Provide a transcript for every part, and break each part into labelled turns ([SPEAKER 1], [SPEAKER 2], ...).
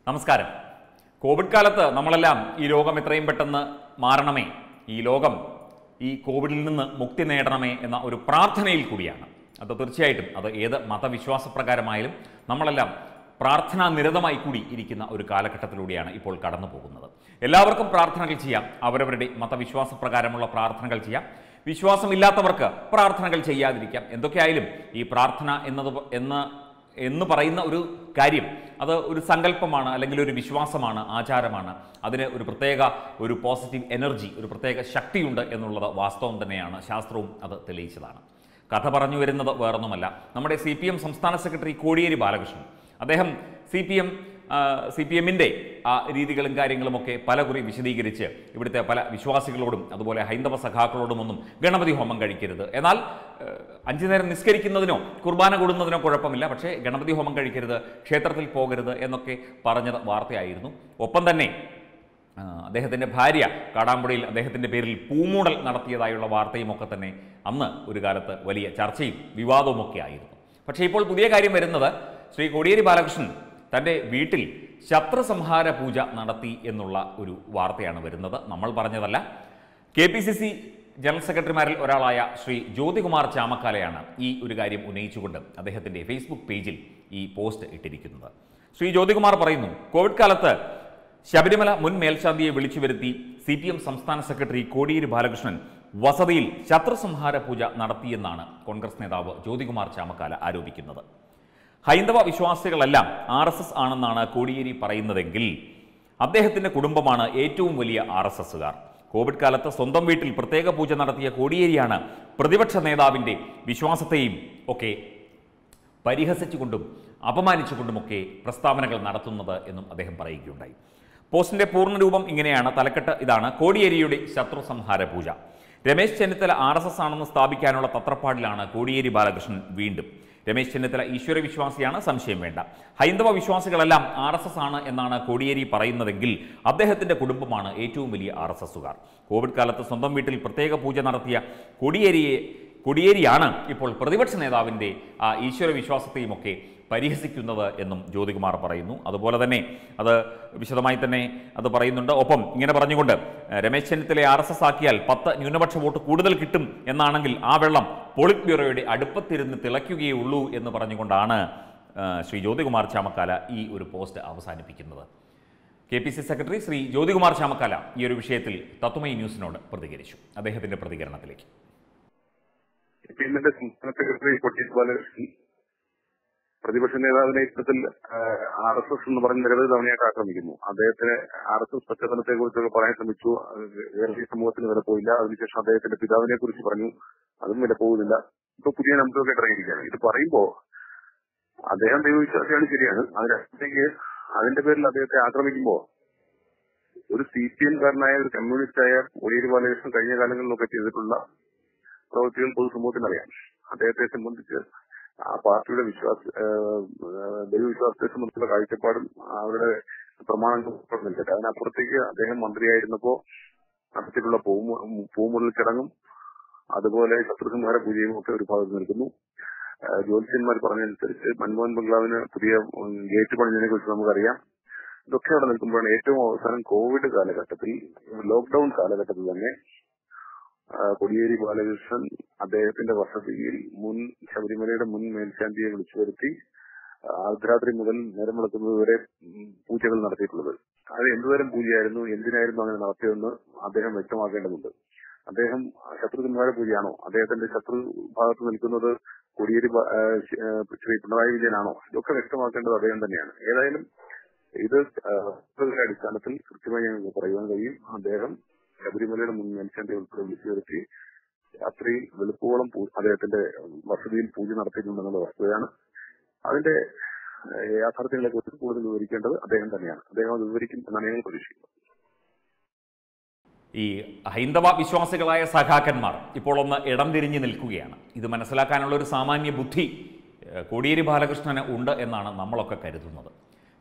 [SPEAKER 1] നമസ്കാരം കോവിഡ് കാലത്ത് നമ്മളെല്ലാം ഈ രോഗം എത്രയും പെട്ടെന്ന് മാറണമേ ഈ ലോകം ഈ കോവിഡിൽ നിന്ന് മുക്തി നേടണമേ എന്ന ഒരു പ്രാർത്ഥനയിൽ കൂടിയാണ് അത് തീർച്ചയായിട്ടും അത് ഏത് മതവിശ്വാസപ്രകാരമായാലും നമ്മളെല്ലാം പ്രാർത്ഥനാ നിരതമായി കൂടി ഇരിക്കുന്ന ഒരു കാലഘട്ടത്തിലൂടെയാണ് ഇപ്പോൾ കടന്നു പോകുന്നത് എല്ലാവർക്കും പ്രാർത്ഥനകൾ ചെയ്യാം അവരവരുടെ മതവിശ്വാസപ്രകാരമുള്ള പ്രാർത്ഥനകൾ ചെയ്യാം വിശ്വാസമില്ലാത്തവർക്ക് പ്രാർത്ഥനകൾ ചെയ്യാതിരിക്കാം എന്തൊക്കെയായാലും ഈ പ്രാർത്ഥന എന്നത് എന്ന് എന്ന് പറയുന്ന ഒരു കാര്യം അത് ഒരു സങ്കല്പമാണ് അല്ലെങ്കിൽ ഒരു വിശ്വാസമാണ് ആചാരമാണ് അതിന് ഒരു പ്രത്യേക ഒരു പോസിറ്റീവ് എനർജി ഒരു പ്രത്യേക ശക്തിയുണ്ട് എന്നുള്ളത് വാസ്തവം തന്നെയാണ് ശാസ്ത്രവും അത് തെളിയിച്ചതാണ് കഥ പറഞ്ഞു വരുന്നത് വേറൊന്നുമല്ല നമ്മുടെ സി പി എം സംസ്ഥാന സെക്രട്ടറി കോടിയേരി ബാലകൃഷ്ണൻ അദ്ദേഹം C P M C P എമ്മിൻ്റെ ആ രീതികളും കാര്യങ്ങളുമൊക്കെ പലകുറി വിശദീകരിച്ച് ഇവിടുത്തെ പല വിശ്വാസികളോടും അതുപോലെ ഹൈന്ദവ സഖാക്കളോടുമൊന്നും ഗണപതി ഹോമം കഴിക്കരുത് എന്നാൽ ഏഹ്, അഞ്ചു നേരം നിസ്കരിക്കുന്നതിനോ കുർബാന കൂടുന്നതിനോ കുഴപ്പമില്ല പക്ഷേ ഗണപതി ഹോമം കഴിക്കരുത് ക്ഷേത്രത്തിൽ പോകരുത് എന്നൊക്കെ പറഞ്ഞത് വാർത്തയായിരുന്നു ഒപ്പം തന്നെ ആ, അദ്ദേഹത്തിൻ്റെ ഭാര്യ കാടാമ്പുഴയിൽ അദ്ദേഹത്തിൻ്റെ പേരിൽ പൂമൂടൽ നടത്തിയതായുള്ള വാർത്തയും ഒക്കെ തന്നെ അന്ന് ഒരു കാലത്ത് വലിയ ചർച്ചയും വിവാദവുമൊക്കെ ആയിരുന്നു പക്ഷേ ഇപ്പോൾ പുതിയ കാര്യം വരുന്നത് ശ്രീ കോടിയേരി ബാലകൃഷ്ണൻ തൻ്റെ വീട്ടിൽ ശത്രുസംഹാര പൂജ നടത്തി എന്നുള്ള ഒരു വാർത്തയാണ് വരുന്നത് നമ്മൾ പറഞ്ഞതല്ല K P C C general സെക്രട്ടറിമാരിൽ ഒരാളായ ശ്രീ ജ്യോതികുമാർ ചാമക്കാലയാണ് ഈ ഒരു കാര്യം ഉന്നയിച്ചുകൊണ്ട് അദ്ദേഹത്തിൻ്റെ ഫേസ്ബുക്ക് പേജിൽ ഈ പോസ്റ്റ് ഇട്ടിരിക്കുന്നത് ശ്രീ ജ്യോതികുമാർ പറയുന്നു കോവിഡ് കാലത്ത് ശബരിമല മുൻ മേൽശാന്തിയെ വിളിച്ചു വരുത്തി സി പി എം സംസ്ഥാന സെക്രട്ടറി കോടിയേരി ബാലകൃഷ്ണൻ വസതിയിൽ ശത്രുസംഹാര പൂജ നടത്തിയെന്നാണ് കോൺഗ്രസ് നേതാവ് ജ്യോതികുമാർ ചാമക്കാല ആരോപിക്കുന്നത് ഹൈന്ദവ വിശ്വാസികളെല്ലാം ആർ എസ് എസ് ആണെന്നാണ് കോടിയേരി പറയുന്നതെങ്കിൽ അദ്ദേഹത്തിന്റെ കുടുംബമാണ് ഏറ്റവും വലിയ ആർ എസ് എസുകാർ കോവിഡ് കാലത്ത് സ്വന്തം വീട്ടിൽ പ്രത്യേക പൂജ നടത്തിയ കോടിയേരിയാണ് പ്രതിപക്ഷ നേതാവിന്റെ വിശ്വാസത്തെയും ഒക്കെ പരിഹസിച്ചുകൊണ്ടും അപമാനിച്ചുകൊണ്ടുമൊക്കെ പ്രസ്താവനകൾ നടത്തുന്നത് എന്നും അദ്ദേഹം പറയുകയുണ്ടായി പോസ്റ്റിന്റെ പൂർണ്ണരൂപം ഇങ്ങനെയാണ് തലക്കെട്ട് ഇതാണ് കോടിയേരിയുടെ ശത്രു സംഹാര പൂജ Ramesh Chennithala R S S ആണെന്ന് സ്ഥാപിക്കാനുള്ള തത്രപ്പാടിലാണ് കോടിയേരി ബാലകൃഷ്ണൻ വീണ്ടും രമേശ് ചെന്നിത്തല ഈശ്വര വിശ്വാസിയാണ് സംശയം വേണ്ട ഹൈന്ദവ വിശ്വാസികളെല്ലാം ആർ എസ് എസ് ആണ് എന്നാണ് കോടിയേരി പറയുന്നതെങ്കിൽ അദ്ദേഹത്തിന്റെ കുടുംബമാണ് ഏറ്റവും വലിയ ആർ എസ് എസുകാർ കോവിഡ് കാലത്ത് സ്വന്തം വീട്ടിൽ പ്രത്യേക പൂജ നടത്തിയ കോടിയേരിയെ കോടിയേരിയാണ് ഇപ്പോൾ പ്രതിപക്ഷ നേതാവിൻ്റെ ആ ഈശ്വര വിശ്വാസത്തെയും ഒക്കെ പരിഹസിക്കുന്നത് എന്നും ജ്യോതികുമാർ പറയുന്നു അതുപോലെ തന്നെ അത് വിശദമായി തന്നെ അത് പറയുന്നുണ്ട് ഒപ്പം ഇങ്ങനെ പറഞ്ഞുകൊണ്ട് ഏഹ്, രമേശ് ചെന്നിത്തലയെ ആർ എസ് എസ് ആക്കിയാൽ പത്ത് ന്യൂനപക്ഷ വോട്ട് കൂടുതൽ കിട്ടും എന്നാണെങ്കിൽ ആ വെള്ളം പോളിറ്റ് ബ്യൂറോയുടെ അടുപ്പത്തിരുന്ന് തിളയ്ക്കുകയേ ഉള്ളൂ എന്ന് പറഞ്ഞുകൊണ്ടാണ് ഏഹ്, ശ്രീ ജ്യോതികുമാർ ചാമക്കാല ഈ ഒരു പോസ്റ്റ് അവസാനിപ്പിക്കുന്നത് K P C secretary Shri Jyothikumar Chamakkala ഈ ഒരു വിഷയത്തിൽ തത്വമയി ന്യൂസിനോട് പ്രതികരിച്ചു അദ്ദേഹത്തിന്റെ പ്രതികരണത്തിലേക്ക്
[SPEAKER 2] പിന്നിന്റെ സംസ്ഥാന സെക്രട്ടറി പൊട്ടീസ് ബാലകൃഷ്ണൻ പ്രതിപക്ഷ നേതാവിനെ ഇത്തരത്തിൽ ആർ എസ് എസ് എന്ന് പറഞ്ഞ് നിരവധി തവണയായിട്ട് ആക്രമിക്കുന്നു അദ്ദേഹത്തിന് ആർ എസ് എസ് പശ്ചാത്തലത്തെ കുറിച്ചൊക്കെ പറയാൻ ശ്രമിച്ചു അത് കേരളീയ സമൂഹത്തിന് വില പോയില്ല അതിനുശേഷം അദ്ദേഹത്തിന്റെ പിതാവിനെ കുറിച്ച് പറഞ്ഞു അതും വില പോകുന്നില്ല ഇപ്പൊ പുതിയ നമ്പറൊക്കെ ഇറങ്ങിയിരിക്കുകയാണ് ഇത് പറയുമ്പോ അദ്ദേഹം ദൈവവിശ്വാസിയാണ് ശരിയാണ് അതിനകത്തേക്ക് അതിന്റെ പേരിൽ അദ്ദേഹത്തെ ആക്രമിക്കുമ്പോ ഒരു സി പി എംകാരനായ ഒരു കമ്മ്യൂണിസ്റ്റായ കോടിയേരി ബാലകൃഷ്ണൻ കഴിഞ്ഞ കാലങ്ങളിലൊക്കെ ചെയ്തിട്ടുള്ള പ്രവൃത്തികൾ പൊതുസമൂഹത്തിന് അറിയാം അദ്ദേഹത്തെ സംബന്ധിച്ച് ആ പാർട്ടിയുടെ വിശ്വാസ ഏഹ്, ഏഹ്, ദൈവവിശ്വാസത്തെ സംബന്ധിച്ചുള്ള കാഴ്ചപ്പാടും അവരുടെ പ്രമാണങ്ങളും നിൽക്കട്ടെ അതിനപ്പുറത്തേക്ക് അദ്ദേഹം മന്ത്രിയായിരുന്നപ്പോ നടത്തിയിട്ടുള്ള പൂമു- പൂമുടൽ ചടങ്ങും അതുപോലെ ശത്രുസംഹാര പൂജയും ഒക്കെ ഒരു ഭാഗത്ത് നിൽക്കുന്നു ഏഹ്, ജ്യോത്സ്യന്മാർ പറഞ്ഞതനുസരിച്ച് മൻമോഹൻ ബംഗ്ലാവിന് പുതിയ ഉം, ഗേറ്റ് പണിതിനെ കുറിച്ച് നമുക്കറിയാം ഇതൊക്കെ അവിടെ നിൽക്കുമ്പോഴാണ് ഏറ്റവും അവസാനം കോവിഡ് കാലഘട്ടത്തിൽ ലോക്ക്ഡൌൺ കാലഘട്ടത്തിൽ തന്നെ ആ, കോടിയേരി ബാലകൃഷ്ണൻ അദ്ദേഹത്തിന്റെ വസതിയിൽ മുൻ ശബരിമലയുടെ മുൻ മേൽശാന്തിയെ വിളിച്ചു വരുത്തി ആ, അർദ്ധരാത്രി മുതൽ നേരം വിളക്കുന്നത് വരെ ഉം, പൂജകൾ നടത്തിയിട്ടുള്ളത് അത് എന്തുതരം പൂജയായിരുന്നു എന്തിനായിരുന്നു അങ്ങനെ നടത്തിയതെന്ന് അദ്ദേഹം വ്യക്തമാക്കേണ്ടതുണ്ട് അദ്ദേഹം ശത്രുസംഹാര പൂജയാണോ അദ്ദേഹത്തിന്റെ ശത്രു ഭാഗത്ത് നിൽക്കുന്നത് കോടിയേരി ബ- ആ, ശ- ആ, ശ്രീ പിണറായി വിജയനാണോ ഇതൊക്കെ വ്യക്തമാക്കേണ്ടത് അദ്ദേഹം തന്നെയാണ് ഏതായാലും ഇത് ആ, വസ്തുതകളുടെ അടിസ്ഥാനത്തിൽ കൃത്യമായി ഞങ്ങൾക്ക് പറയുവാൻ കഴിയും അദ്ദേഹം ശബരിമലയുടെ മുൻ മേൽശാന്തി ഉൾപ്പെടെ വിളിച്ചു വരുത്തി രാത്രി വെളുപ്പോളം പൂ- അദ്ദേഹത്തിന്റെ വസതിയിൽ പൂജ നടത്തിയിട്ടുണ്ടെന്നുള്ള വസ്തുതയാണ് അതിന്റെ ഏഹ്, യാഥാർത്ഥ്യങ്ങളെ കുറിച്ച് കൂടുതൽ വിവരിക്കേണ്ടത് അദ്ദേഹം തന്നെയാണ് അദ്ദേഹം അത് വിവരിക്കും എന്നാണ് ഞങ്ങൾ പ്രതീക്ഷിക്കുന്നത്
[SPEAKER 1] ഈ ഹൈന്ദവ വിശ്വാസികളായ സഖാക്കന്മാർ ഇപ്പോൾ ഒന്ന് ഇടം തിരിഞ്ഞു നിൽക്കുകയാണ് ഇത് മനസ്സിലാക്കാനുള്ള ഒരു സാമാന്യ ബുദ്ധി ഏഹ്, കോടിയേരി ബാലകൃഷ്ണന് ഉണ്ട് എന്നാണ് നമ്മളൊക്കെ കരുതുന്നത്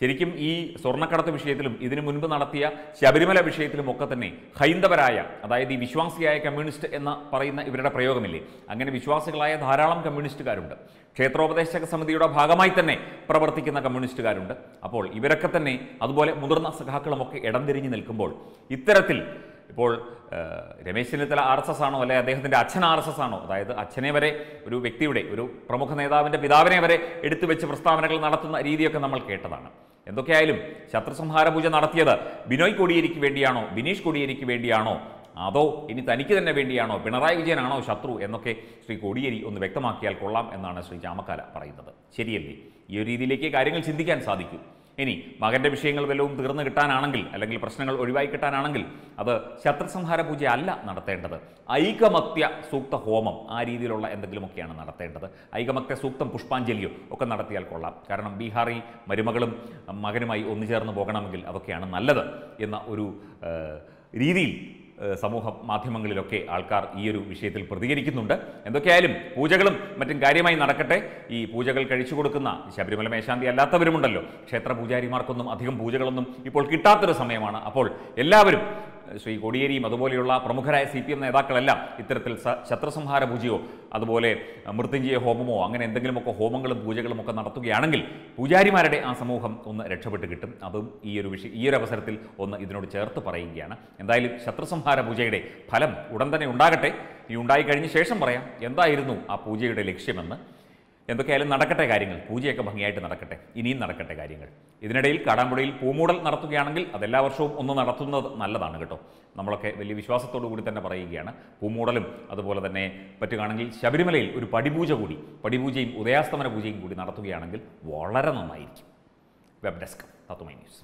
[SPEAKER 1] ശരിക്കും ഈ സ്വർണ്ണക്കടത്ത് വിഷയത്തിലും ഇതിനു മുൻപ് നടത്തിയ ശബരിമല വിഷയത്തിലും ഒക്കെ തന്നെ ഹൈന്ദവരായ അതായത് ഈ വിശ്വാസിയായ കമ്മ്യൂണിസ്റ്റ് എന്ന് പറയുന്ന ഇവരുടെ പ്രയോഗമില്ലേ അങ്ങനെ വിശ്വാസികളായ ധാരാളം കമ്മ്യൂണിസ്റ്റുകാരുണ്ട് ക്ഷേത്രോപദേശക സമിതിയുടെ ഭാഗമായി തന്നെ പ്രവർത്തിക്കുന്ന കമ്മ്യൂണിസ്റ്റുകാരുണ്ട് അപ്പോൾ ഇവരൊക്കെ തന്നെ അതുപോലെ മുതിർന്ന സഖാക്കളുമൊക്കെ ഇടം തിരിഞ്ഞു നിൽക്കുമ്പോൾ ഇത്തരത്തിൽ ഇപ്പോൾ ഏഹ്, Ramesh Chennithala R S S ആണോ അല്ലെ അദ്ദേഹത്തിൻ്റെ അച്ഛൻ ആർ എസ് എസ് ആണോ അതായത് അച്ഛനെ വരെ ഒരു വ്യക്തിയുടെ ഒരു പ്രമുഖ നേതാവിൻ്റെ പിതാവിനെ വരെ എടുത്തു വെച്ച് പ്രസ്താവനകൾ നടത്തുന്ന രീതിയൊക്കെ നമ്മൾ കേട്ടതാണ് എന്തൊക്കെയായാലും ശത്രുസംഹാര പൂജ നടത്തിയത് ബിനോയ് കൊടിയേരിക്ക് വേണ്ടിയാണോ ബിനീഷ് കൊടിയേരിക്ക് വേണ്ടിയാണോ അതോ ഇനി തനിക്ക് തന്നെ വേണ്ടിയാണോ പിണറായി വിജയനാണോ ശത്രു എന്നൊക്കെ ശ്രീ കോടിയേരി ഒന്ന് വ്യക്തമാക്കിയാൽ കൊള്ളാം എന്നാണ് ശ്രീ ചാമക്കാല പറയുന്നത് ശരിയല്ലേ ഈ ഒരു രീതിയിലേക്ക് കാര്യങ്ങൾ ചിന്തിക്കാൻ സാധിക്കൂ ഇനി മകന്റെ വിഷയങ്ങൾ വല്ലതും തീർന്നു കിട്ടാനാണെങ്കിൽ അല്ലെങ്കിൽ പ്രശ്നങ്ങൾ ഒഴിവായി കിട്ടാനാണെങ്കിൽ അത് ശത്രുസംഹാര പൂജ അല്ല നടത്തേണ്ടത് ഐകമത്യ സൂക്ത ഹോമം ആ രീതിയിലുള്ള എന്തെങ്കിലുമൊക്കെയാണ് നടത്തേണ്ടത് ഐകമത്യ സൂക്തം പുഷ്പാഞ്ജലിയോ ഒക്കെ നടത്തിയാൽ കൊള്ളാം കാരണം ബീഹാറി മരുമകളും മകനുമായി ഒന്നു ചേർന്ന് പോകണമെങ്കിൽ അതൊക്കെയാണ് നല്ലത് എന്ന ഒരു ഏഹ്, രീതിയിൽ ഏഹ് സമൂഹ മാധ്യമങ്ങളിലൊക്കെ ആൾക്കാർ ഈ ഒരു വിഷയത്തിൽ പ്രതികരിക്കുന്നുണ്ട് എന്തൊക്കെയായാലും പൂജകളും മറ്റും കാര്യമായി നടക്കട്ടെ ഈ പൂജകൾ കഴിച്ചു കൊടുക്കുന്ന ശബരിമല മേശാന്തി അല്ലാത്തവരുമുണ്ടല്ലോ ക്ഷേത്ര പൂജാരിമാർക്കൊന്നും അധികം പൂജകളൊന്നും ഇപ്പോൾ കിട്ടാത്തൊരു സമയമാണ് അപ്പോൾ എല്ലാവരും ഏഹ് ശ്രീ കോടിയേരിയും അതുപോലെയുള്ള പ്രമുഖരായ സി പി എം നേതാക്കളെല്ലാം ഇത്തരത്തിൽ സ- ശത്രുസംഹാര പൂജയോ അതുപോലെ അഹ് മൃത്യുഞ്ജയ ഹോമമോ അങ്ങനെ എന്തെങ്കിലുമൊക്കെ ഹോമങ്ങളും പൂജകളും ഒക്കെ നടത്തുകയാണെങ്കിൽ പൂജാരിമാരുടെ ആ സമൂഹം ഒന്ന് രക്ഷപ്പെട്ട് കിട്ടും അതും ഈ ഒരു വിഷയം ഈ ഒരു അവസരത്തിൽ ഒന്ന് ഇതിനോട് ചേർത്ത് പറയുകയാണ് എന്തായാലും ശത്രുസംഹാര പൂജയുടെ ഫലം ഉടൻ തന്നെ ഉണ്ടാകട്ടെ ഈ ഉണ്ടായി കഴിഞ്ഞ ശേഷം പറയാം എന്തായിരുന്നു ആ പൂജയുടെ ലക്ഷ്യമെന്ന് എന്തൊക്കെയായാലും നടക്കട്ടെ കാര്യങ്ങൾ പൂജയൊക്കെ ഭംഗിയായിട്ട് നടക്കട്ടെ ഇനിയും നടക്കട്ടെ കാര്യങ്ങൾ ഇതിനിടയിൽ കാടാമ്പുഴയിൽ പൂമൂടൽ നടത്തുകയാണെങ്കിൽ അതെല്ലാ വർഷവും ഒന്ന് നടത്തുന്നത് നല്ലതാണ് കേട്ടോ നമ്മളൊക്കെ വലിയ വിശ്വാസത്തോടു കൂടി തന്നെ പറയുകയാണ് പൂമൂടലും അതുപോലെ തന്നെ പറ്റുകയാണെങ്കിൽ ശബരിമലയിൽ ഒരു പടിപൂജ കൂടി പടിപൂജയും ഉദയാസ്തമന പൂജയും കൂടി നടത്തുകയാണെങ്കിൽ വളരെ നന്നായിരിക്കും വെബ് ഡെസ്ക് തത്തുമൈ ന്യൂസ്